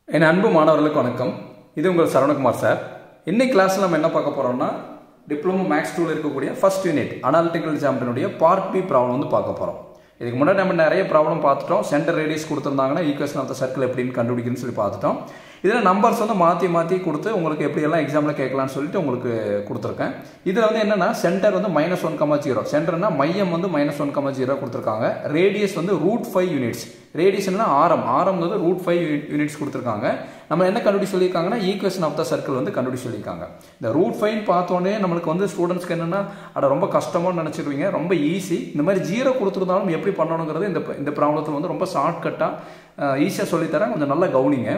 என் அன்பு மாணவர்களுக்கு வணக்கம் இது உங்கள் சரவணகுமார் சார் இன்னைக்கு கிளாஸில் நம்ம என்ன பார்க்க போறோம்னா டிப்ளமோ மேக்ஸ் டூவில் இருக்கக்கூடிய ஃபர்ஸ்ட் யூனிட் அனாலிட்டிக்கல் ஜாமெட்ரினுடைய பார்ட் பி ப்ராப்ளம் வந்து பார்க்க போகிறோம் இதுக்கு முன்னாடி நம்ம நிறைய ப்ராப்ளம் பார்த்துட்டோம் சென்டர் ரேடியஸ் கொடுத்துருந்தாங்கன்னா ஈக்குவேஷன் ஆஃப் த சர்க்கிள் எப்படின்னு கண்டுபிடிக்கணும்னு சொல்லி பார்த்துட்டோம் இதில் நம்பர்ஸ் வந்து மாற்றி மாற்றி கொடுத்து உங்களுக்கு எப்படியெல்லாம் எக்ஸாமில் கேட்கலாம்னு சொல்லிட்டு உங்களுக்கு கொடுத்துருக்கேன் இதில் வந்து என்னன்னா சென்டர் வந்து மைனஸ் ஒன் கமா ஜீரோ சென்டர்னா மையம் வந்து மைனஸ் ஒன் கமா ஜீரோ கொடுத்துருக்காங்க ரேடியஸ் வந்து ரூட் ஃபைவ் யூனிட்ஸ் ரேடியஸ்னா ஆரம் ஆரம் வந்து ரூட் ஃபைவ் யூனிட்ஸ் கொடுத்துருக்காங்க நம்ம என்ன கண்டுபிடி சொல்லியிருக்காங்கன்னா ஈக்குவேஷன் ஆஃப் த சர்க்கிள் வந்து கண்டுபிடி சொல்லியிருக்காங்க இந்த ரூட் ஃபைவ் பார்த்தோன்னே நம்மளுக்கு வந்து ஸ்டூடெண்ட்ஸ்க்கு என்னன்னா அட ரொம்ப கஷ்டமாக நினச்சிருவீங்க ரொம்ப ஈஸி இந்த மாதிரி ஜீரோ கொடுத்துருந்தாலும் எப்படி பண்ணணுங்கிறது இந்த இந்த ப்ராப்ளத்தில் வந்து ரொம்ப ஷார்ட்கட்டாக ஈஸியாக சொல்லித்தரேன் கொஞ்சம் நல்லா கவனிங்க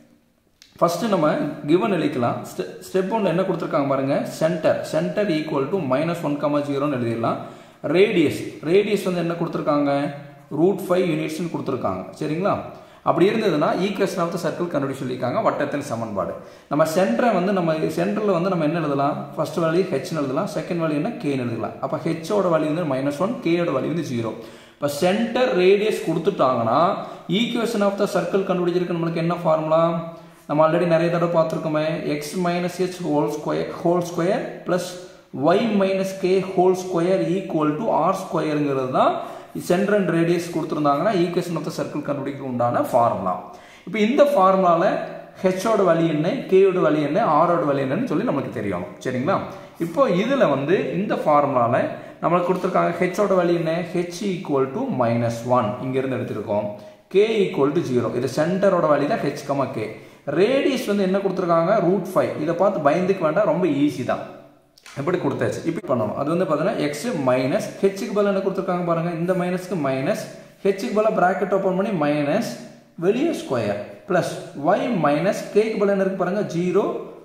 ஃபர்ஸ்ட் நம்ம கிவன் எழுதிக்கலாம் ஸ்டெப் ஒன்று என்ன கொடுத்துருக்காங்க பாருங்க centre centre equal to minus one comma ஜீரோன்னு எழுதிடலாம் ரேடியஸ் ரேடியஸ் வந்து என்ன கொடுத்துருக்காங்க ரூட் ஃபைவ் யூனிட்ஸ்னு கொடுத்துருக்காங்க சரிங்களா அப்படி இருந்ததுன்னா ஈக்குவேஷன் ஆஃப் த சர்க்கிள் கண்டுபிடி சொல்லியிருக்காங்க வட்டத்தின் சமன்பாடு நம்ம சென்டரை வந்து நம்ம சென்டரில் வந்து நம்ம என்ன எழுதலாம் ஃபர்ஸ்ட் வேல்யூ ஹெச்னு எழுதலாம் செகண்ட் வேல்யூ என்ன கேன்னு எழுதலாம் அப்போ ஹெச்சோட வேல்யூ வந்து மைனஸ் ஒன் கேயோட வேல்யூ வந்து ஜீரோ இப்போ சென்டர் ரேடியஸ் கொடுத்துட்டாங்கன்னா ஈக்குவேஷன் ஆஃப் த சர்க்கிள் கண்டுபிடிச்சிருக்கு நம்மளுக்கு என்ன ஃபார்முலா நம்ம ஆல்ரெடி நிறைய தடவை பார்த்துருக்கோமே x minus h whole square whole square plus y minus k whole square equal to r ஸ்கொயருங்கிறது தான் சென்டர் அண்ட் ரேடியஸ் கொடுத்துருந்தாங்கன்னா ஈக்குவேஷன் ஆஃப் த சர்க்கிள் கண்டுபிடிக்க உண்டான ஃபார்முலா இப்போ இந்த ஃபார்முலாவில் ஹெச்சோட வழி என்ன கேயோட வழி என்ன ஆரோட வழி என்னன்னு சொல்லி நமக்கு தெரியும் சரிங்களா இப்போ இதில் வந்து இந்த ஃபார்முலாவில் நம்மளுக்கு கொடுத்துருக்காங்க ஹெச்சோட வழி என்ன h equal to minus one இங்கேருந்து எடுத்திருக்கோம் கே ஈக்குவல் டு ஜீரோ இது சென்டரோட வழி தான் ஹெச் கமா கே ரேடியஸ் வந்து என்ன கொடுத்துருக்காங்க ரூட் ஃபைவ் இதை பார்த்து பயந்துக்க வேண்டாம் ரொம்ப ஈஸி தான் எப்படி கொடுத்தாச்சு இப்படி பண்ணணும் அது வந்து பார்த்தீங்கன்னா எக்ஸ் மைனஸ் ஹெச்சுக்கு பதில் என்ன கொடுத்துருக்காங்க பாருங்க இந்த மைனஸ்க்கு மைனஸ் ஹெச்சுக்கு பதில் ப்ராக்கெட் ஓப்பன் பண்ணி மைனஸ் வெளியே ஸ்கொயர் பிளஸ் ஒய் மைனஸ் கேக்கு பதில் என்ன இருக்கு பாருங்க ஜீரோ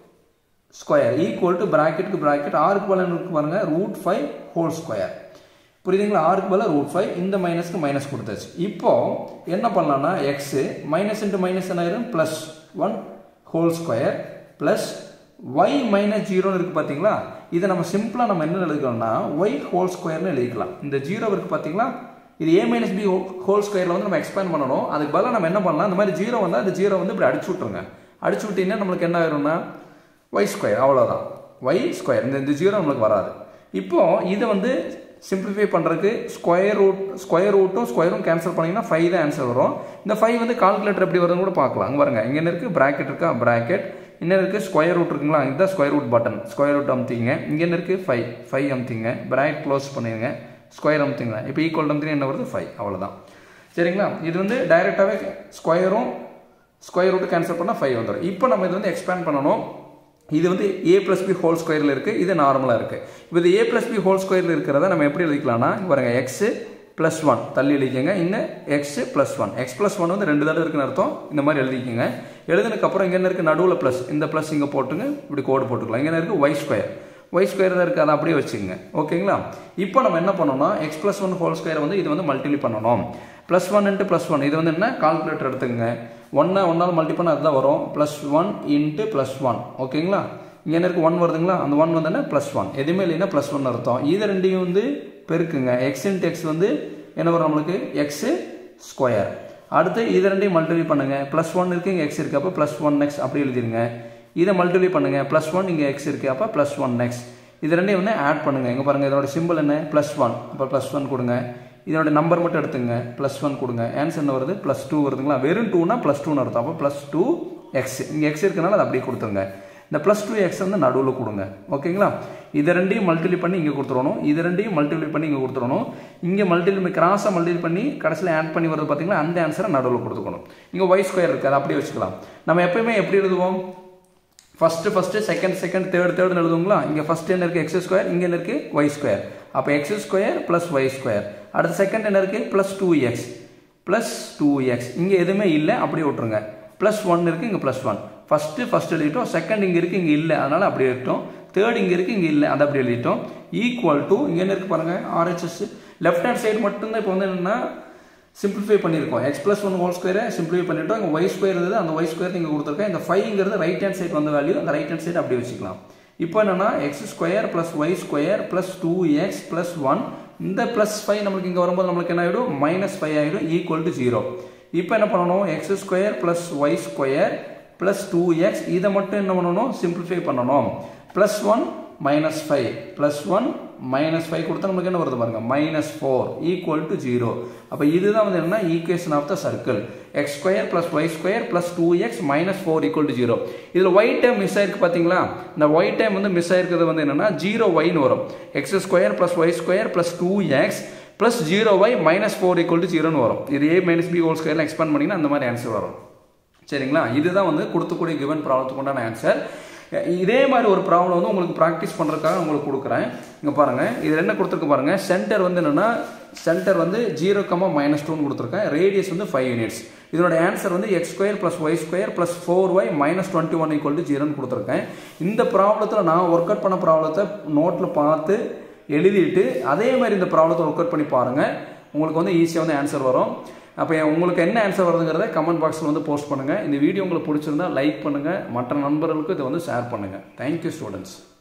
ஸ்கொயர் ஈக்குவல் டு ப்ராக்கெட்டுக்கு ப்ராக்கெட் ஆறுக்கு பதில் என்ன இருக்கு பாருங்க ரூட் ஃபைவ் ஹோல் ஸ்கொயர் புரியுதுங்களா ஆறுக்கு பதில் ரூட் ஃபைவ் இந்த மைனஸ்க்கு மைனஸ் கொடுத்தாச்சு இப்போ என்ன பண்ணலாம்னா எக்ஸ் மைனஸ் இன்ட்டு மைனஸ் என்ன ஆயிரும் plus one whole square plus y minus ஜீரோன்னு இருக்குது பார்த்தீங்களா இதை நம்ம சிம்பிளாக நம்ம என்ன எழுதிக்கலாம்னா ஒய் ஹோல் ஸ்கொயர்னு எழுதிக்கலாம் இந்த ஜீரோ இருக்குது பார்த்தீங்களா இது ஏ மைனஸ் பி ஹோல் ஸ்கொயரில் வந்து நம்ம எக்ஸ்பேண்ட் பண்ணணும் அதுக்கு பதிலாக நம்ம என்ன பண்ணலாம் இந்த மாதிரி ஜீரோ வந்தால் அந்த ஜீரோ வந்து இப்படி அடிச்சு விட்ருங்க அடிச்சு விட்டீங்கன்னா நம்மளுக்கு என்ன ஆயிரும்னா ஒய் ஸ்கொயர் அவ்வளோதான் ஒய் ஸ்கொயர் இந்த இந்த ஜீரோ நம்மளுக்கு வராது இப்போ இதை வந்து சிம்பிளிஃபை பண்ணுறதுக்கு ஸ்கொயர் ரூட் ஸ்கொயர் ரூட்டும் ஸ்கொயரும் கேன்சல் பண்ணிங்கன்னா ஃபைவ் தான் ஆன்சர் வரும் இந்த ஃபைவ் வந்து கால்குலேட்டர் எப்படி வருதுன்னு கூட பார்க்கலாம் அங்கே பாருங்க இங்கே இருக்குது ப்ராக்கெட் இருக்கா ப்ராக்கெட் இன்னும் இருக்குது ஸ்கொயர் ரூட் இருக்குங்களா இதுதான் square root button square root அமுத்திங்க இங்கே என்ன இருக்குது ஃபைவ் ஃபைவ் அமுத்திங்க ப்ராக்கெட் க்ளோஸ் பண்ணிடுங்க ஸ்கொயர் அமுத்திங்க இப்போ ஈக்குவல் அமுத்தினா என்ன வருது ஃபைவ் அவ்வளோதான் சரிங்களா இது வந்து டைரெக்டாகவே ஸ்கொயரும் ஸ்கொயர் ரூட்டு கேன்சல் பண்ணால் ஃபைவ் வந்துடும் இப்போ நம்ம இது வந்து எக்ஸ்பேண்ட் பண்ணணும் இது வந்து ஏ பிளஸ் பி ஹோல் ஸ்கொயரில் இருக்குது இது நார்மலாக இருக்குது இப்போ இது ஏ பிளஸ் பி ஹோல் ஸ்கொயரில் இருக்கிறத நம்ம எப்படி எழுதிக்கலாம்னா பாருங்க எக்ஸ் ப்ளஸ் ஒன் தள்ளி எழுதிக்கங்க இன்னும் x plus one x plus one வந்து ரெண்டு தடவை இருக்குன்னு அர்த்தம் இந்த மாதிரி எழுதிக்கங்க எழுதுனதுக்கப்புறம் இங்கே என்ன இருக்குது நடுவில் ப்ளஸ் இந்த ப்ளஸ் இங்கே போட்டுங்க இப்படி கோடு போட்டுக்கலாம் இங்கே இருக்குது ஒய் ஸ்கொயர் ஒய் ஸ்கொயர் தான் இருக்குது அதை அப்படியே வச்சுக்கோங்க ஓகேங்களா இப்போ நம்ம என்ன பண்ணோம்னா x plus one whole square வந்து இது வந்து மல்டிப்ளை பண்ணணும் plus one into plus one இது வந்து என்ன கால்குலேட்டர் எடுத்துக்கங்க ஒன்னை ஒன்னால் மல்டி பண்ண அதுதான் வரும் plus one into plus one ஓகேங்களா இங்கே என்ன இருக்குது ஒன் வருதுங்களா அந்த ஒன் வந்து என்ன ப்ளஸ் ஒன் எதுவுமே இல்லைன்னா ப்ளஸ் ஒன் அர்த்தம் இது ரெண்டையும் வந்து பெருக்குங்க எக்ஸ் இன்ட்டு எக்ஸ் வந்து என்ன வரும் நம்மளுக்கு எக்ஸு ஸ்கொயர் அடுத்து இது ரெண்டையும் மல்டிப்ளை பண்ணுங்க ப்ளஸ் ஒன் இருக்குது இங்கே எக்ஸ் இருக்குது அப்போ ப்ளஸ் ஒன் எக்ஸ் அப்படி எழுதிருங்க இதை மல்டிப்ளை பண்ணுங்க ப்ளஸ் ஒன் இங்கே எக்ஸ் இருக்குது அப்போ ப்ளஸ் ஒன் எக்ஸ் இது ரெண்டையும் வந்து ஆட் பண்ணுங்க இங்கே பாருங்கள் இதோட சிம்பிள் என்ன ப்ளஸ் ஒன் அப்போ ப்ளஸ் ஒன் கொடுங்க இதோட நம்பர் மட்டும் எடுத்துங்க ப்ளஸ் ஒன் கொடுங்க ஆன்சர் என்ன வருது ப்ளஸ் டூ வருதுங்களா வெறும் டூனா ப்ளஸ் டூன்னு அர்த்தம் அப்போ ப்ளஸ் டூ எக்ஸ் இங்கே எக்ஸ் இருக்கனால அதை அப்படியே கொடுத்துருங்க இந்த ப்ளஸ் டூ எக்ஸ் வந்து நடுவில் கொடுங்க ஓகேங்களா இதை ரெண்டையும் மல்டிப்ளை பண்ணி இங்கே கொடுத்துடணும் இது ரெண்டையும் மல்டிப்ளை பண்ணி இங்கே கொடுத்துடணும் இங்கே மல்டிப்ளை கிராஸாக மல்டிப்ளை பண்ணி கடைசியில் ஆட் பண்ணி வருது பார்த்தீங்களா அந்த ஆன்சரை நடுவில் கொடுத்துக்கணும் இங்கே ஒய் ஸ்கொயர் இருக்குது அதை அப்படியே வச்சுக்கலாம் நம்ம எப்பயுமே எப்படி எழுதுவோம் first first second second third தேர்ட்னு எழுதுங்களா இங்கே ஃபஸ்ட் என்ன இருக்குது எக்ஸ் ஸ்கொயர் இங்கே என்ன இருக்குது ஒய் ஸ்கொயர் அப்போ x square plus y square அடுத்த செகண்ட் என்ன இருக்குது plus two x plus two x இங்கே எதுவுமே இல்லை அப்படியே விட்ருங்க ப்ளஸ் ஒன் இருக்குது இங்கே ப்ளஸ் ஒன் ஃபஸ்ட்டு ஃபஸ்ட் எழுதிட்டோம் செகண்ட் இங்கே இருக்குது இங்கே இல்லை அதனால் அப்படி எழுதிட்டோம் தேர்ட் இங்கே இருக்குது இங்கே இல்லை அதை அப்படி எழுதிட்டோம் ஈக்குவல் டு இங்கே என்ன இருக்குது பாருங்கள் ஆர்ஹெச்எஸ் லெஃப்ட் ஹேண்ட் சைடு மட்டும்தான் இப்போ வந்து என்னென்னா சிம்பிளிஃபை பண்ணியிருக்கோம் எக்ஸ் ப்ளஸ் ஒன் ஹோல் ஸ்கொயரை சிம்பிளிஃபை பண்ணிட்டோம் இங்கே ஒய் ஸ்கொயர் இருந்தது அந்த ஒய் ஸ்கொயர் நீங்கள் கொடுத்துருக்கேன் இந்த ஃபைவ்ங்கிறது ரைட் ஹேண்ட் சைடு வந்த வேல்யூ அந்த ரைட் ஹேண்ட் சைடு அப்படி வச்சுக்கலாம் இப்போ என்னன்னா x square plus y square plus two x plus one இந்த ப்ளஸ் ஃபைவ் நம்மளுக்கு இங்கே வரும்போது நம்மளுக்கு என்ன ஆகிடும் மைனஸ் ஃபைவ் ஆகிடும் ஈக்குவல் டு ஜீரோ இப்போ என்ன பண்ணணும் x square plus y square plus two x இதை மட்டும் என்ன பண்ணணும் சிம்பிளிஃபை பண்ணணும் plus one minus five plus one minus five கொடுத்தா நமக்கு என்ன வருது பாருங்க minus four equal to zero அப்போ இதுதான் வந்து என்ன equation of the circle x square plus y square plus two x minus four equal to zero இதில் ஒய் டைம் மிஸ் ஆயிருக்கு பார்த்தீங்களா இந்த ஒய் டைம் வந்து மிஸ் ஆயிருக்கிறது வந்து என்னன்னா ஜீரோ ஒய்னு வரும் x square plus y square plus two x plus zero y minus four equal to ஜீரோன்னு வரும் இது ஏ மைனஸ் பி ஹோல் ஸ்கொயர்லாம் எக்ஸ்பேண்ட் பண்ணிங்கன்னா அந்த மாதிரி ஆன்சர் வரும் சரிங்களா இதுதான் வந்து கொடுத்துக்கூடிய கிவன் ப்ராப்ளத்துக்கு உண்டான ஆன்சர் இதே மாதிரி ஒரு ப்ராப்ளம் வந்து உங்களுக்கு ப்ராக்டிஸ் பண்ணுறதுக்காக உங்களுக்கு கொடுக்குறேன் இங்கே பாருங்கள் இதில் என்ன கொடுத்துருக்கு பாருங்கள் சென்டர் வந்து என்னென்னா சென்டர் வந்து ஜீரோ கமா மைனஸ் டூன்னு கொடுத்துருக்கேன் ரேடியஸ் வந்து ஃபைவ் யூனிட்ஸ் இதோட ஆன்சர் வந்து x square plus y square plus four y minus twenty one equal to ஜீரோன்னு கொடுத்துருக்கேன் இந்த ப்ராப்ளத்தில் நான் ஒர்க் அவுட் பண்ண ப்ராப்ளத்தை நோட்டில் பார்த்து எழுதிட்டு அதே மாதிரி இந்த ப்ராப்ளத்தை ஒர்க் அவுட் பண்ணி பாருங்கள் உங்களுக்கு வந்து ஈஸியாக வந்து ஆன்சர் வரும் அப்போ உங்களுக்கு என்ன ஆன்சர் வருதுங்கிறத கமெண்ட் பாக்ஸில் வந்து போஸ்ட் பண்ணுங்கள் இந்த வீடியோ உங்களுக்கு பிடிச்சிருந்தா லைக் பண்ணுங்கள் மற்ற நண்பர்களுக்கு இதை வந்து ஷேர் பண்ணுங்கள் தேங்க்யூ ஸ்டூடெண்ட்ஸ்